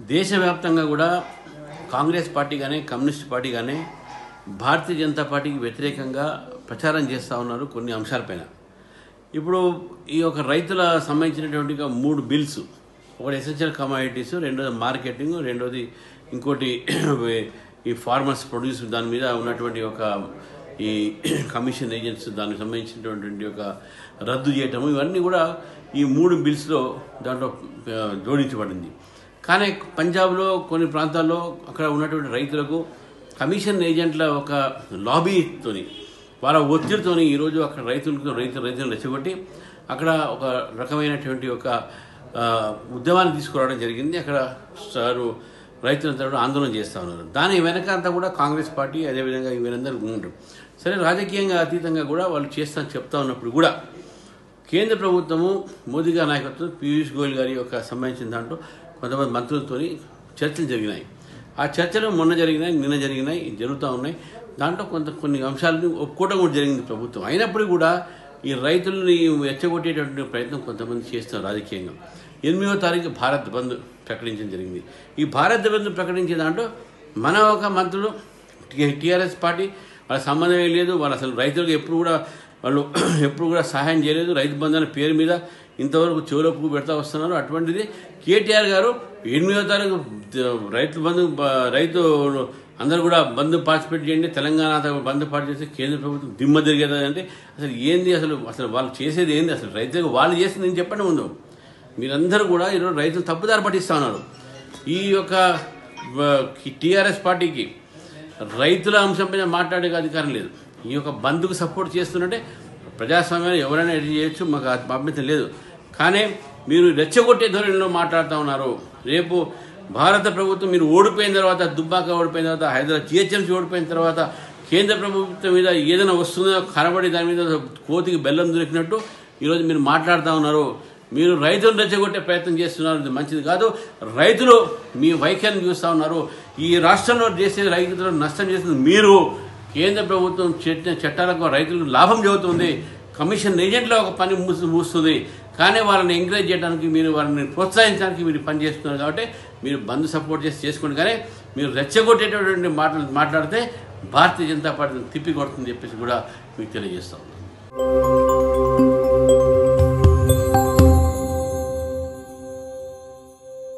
దేశవ్యాప్తంగా కూడా కాంగ్రెస్ పార్టీ కానీ కమ్యూనిస్ట్ పార్టీ కానీ భారతీయ జనతా పార్టీకి వ్యతిరేకంగా ప్రచారం చేస్తూ ఉన్నారు కొన్ని అంశాలపైన ఇప్పుడు ఈ యొక్క రైతుల సంబంధించినటువంటి ఒక మూడు బిల్స్ ఒకటి ఎసెన్షియల్ కమాడిటీస్ రెండోది మార్కెటింగ్ రెండోది ఇంకోటి ఈ ఫార్మర్స్ ప్రొడ్యూస్ దాని మీద ఉన్నటువంటి ఒక ఈ కమిషన్ ఏజెంట్స్ దానికి సంబంధించినటువంటి ఒక రద్దు చేయటము ఇవన్నీ కూడా ఈ మూడు బిల్స్లో దాంట్లో ఆ, జోడించబడింది కానీ పంజాబ్లో కొన్ని ప్రాంతాల్లో అక్కడ ఉన్నటువంటి రైతులకు కమిషన్ ఏజెంట్ల ఒక లాబీతోని వాళ్ళ ఒత్తిడితోని ఈరోజు అక్కడ రైతులకు రైతు రైతులను రెచ్చగొట్టి అక్కడ ఒక రకమైనటువంటి ఒక ఆ, ఉద్యమాన్ని తీసుకురావడం జరిగింది అక్కడ సారు రైతులంతా కూడా ఆందోళన చేస్తూ ఉన్నారు దాని వెనక అంతా కూడా కాంగ్రెస్ పార్టీ అదేవిధంగా వీరందరూ ఉంటారు సరే రాజకీయంగా అతీతంగా కూడా వాళ్ళు చేస్తా చెప్తా ఉన్నప్పుడు కూడా కేంద్ర ప్రభుత్వము మోదీ గారి నాయకత్వం పీయూష్ గోయల్ గారి యొక్క సంబంధించిన దాంట్లో కొంతమంది మంత్రులతో చర్చలు జరిగినాయి ఆ చర్చలు మొన్న జరిగినాయి నిన్న జరిగినాయి జరుగుతూ ఉన్నాయి దాంట్లో కొంత కొన్ని అంశాలను ఒప్పుకోవడం కూడా జరిగింది ప్రభుత్వం అయినప్పుడు కూడా ఈ రైతుల్ని ఎచ్చగొట్టేటటువంటి ప్రయత్నం కొంతమంది చేస్తున్నారు రాజకీయంగా ఎనిమిదవ తారీఖు భారత్ బంద్ ప్రకటించడం జరిగింది ఈ భారత్ బంద్ ప్రకటించే దాంట్లో మన ఒక మంత్రులు టీఆర్ఎస్ పార్టీ వాళ్ళ సంబంధం ఏం లేదు వాళ్ళు అసలు రైతులకు ఎప్పుడు కూడా వాళ్ళు ఎప్పుడు కూడా సహాయం చేయలేదు రైతు బంధు అనే పేరు మీద ఇంతవరకు చెవులో పువ్వు పెడతా వస్తున్నారు అటువంటిది కేటీఆర్ గారు ఎనిమిదో తారీఖు ద- రైతు బంధు బ- రైతు అందరూ కూడా బంధు పార్టిసిపేట్ చేయండి తెలంగాణ అంతా బంధు పార్టీ చేస్తే కేంద్ర ప్రభుత్వం దిమ్మ తిరిగేది అంటే అసలు ఏంది అసలు అసలు వాళ్ళు చేసేది ఏంది అసలు రైతులకు వాళ్ళు చేసింది నేను చెప్పండి ముందు మీరందరూ కూడా ఈరోజు రైతులు తప్పుదారి పట్టిస్తా ఉన్నారు ఈ యొక్క టీఆర్ఎస్ పార్టీకి రైతుల అంశం మీద మాట్లాడే అధికారం లేదు ఈ యొక్క బంద్కు సపోర్ట్ చేస్తున్నట్టే ప్రజాస్వామ్యాన్ని ఎవరైనా ఎడిట్ చేయొచ్చు మాకు ఆ అభ్యంతరం లేదు కానీ మీరు రెచ్చగొట్టే ధోరణిలో మాట్లాడుతూ ఉన్నారు రేపు భారత ప్రభుత్వం మీరు ఓడిపోయిన తర్వాత దుబ్బాక ఓడిపోయిన తర్వాత హైదరాబాద్ జిహెచ్ఎంసీ ఓడిపోయిన తర్వాత కేంద్ర ప్రభుత్వం మీద ఏదైనా వస్తుందో కనబడి దాని మీద కోతికి బెల్లం దొరికినట్టు ఈరోజు మీరు మాట్లాడుతూ ఉన్నారు మీరు రైతులను రెచ్చగొట్టే ప్రయత్నం చేస్తున్నారు ఇది మంచిది కాదు రైతులు మీ వైఖరిని చూస్తూ ఉన్నారు ఈ రాష్ట్రంలో చేసే రైతులను నష్టం చేస్తుంది మీరు కేంద్ర ప్రభుత్వం పెట్టిన చట్టాలకు రైతులకు లాభం చెబుతుంది కమిషన్ ఏజెంట్లో ఒక పని మూసి మూస్తుంది కానీ వాళ్ళని ఎంకరేజ్ చేయడానికి మీరు వాళ్ళని ప్రోత్సహించడానికి మీరు పని చేస్తున్నారు కాబట్టి మీరు బంద్ సపోర్ట్ చేసి చేసుకోండి కానీ మీరు రెచ్చగొట్టేటటువంటి మాటలు మాట్లాడితే భారతీయ జనతా పార్టీ తిప్పి కొడుతుందని చెప్పేసి కూడా మీకు తెలియజేస్తా ఉన్నాను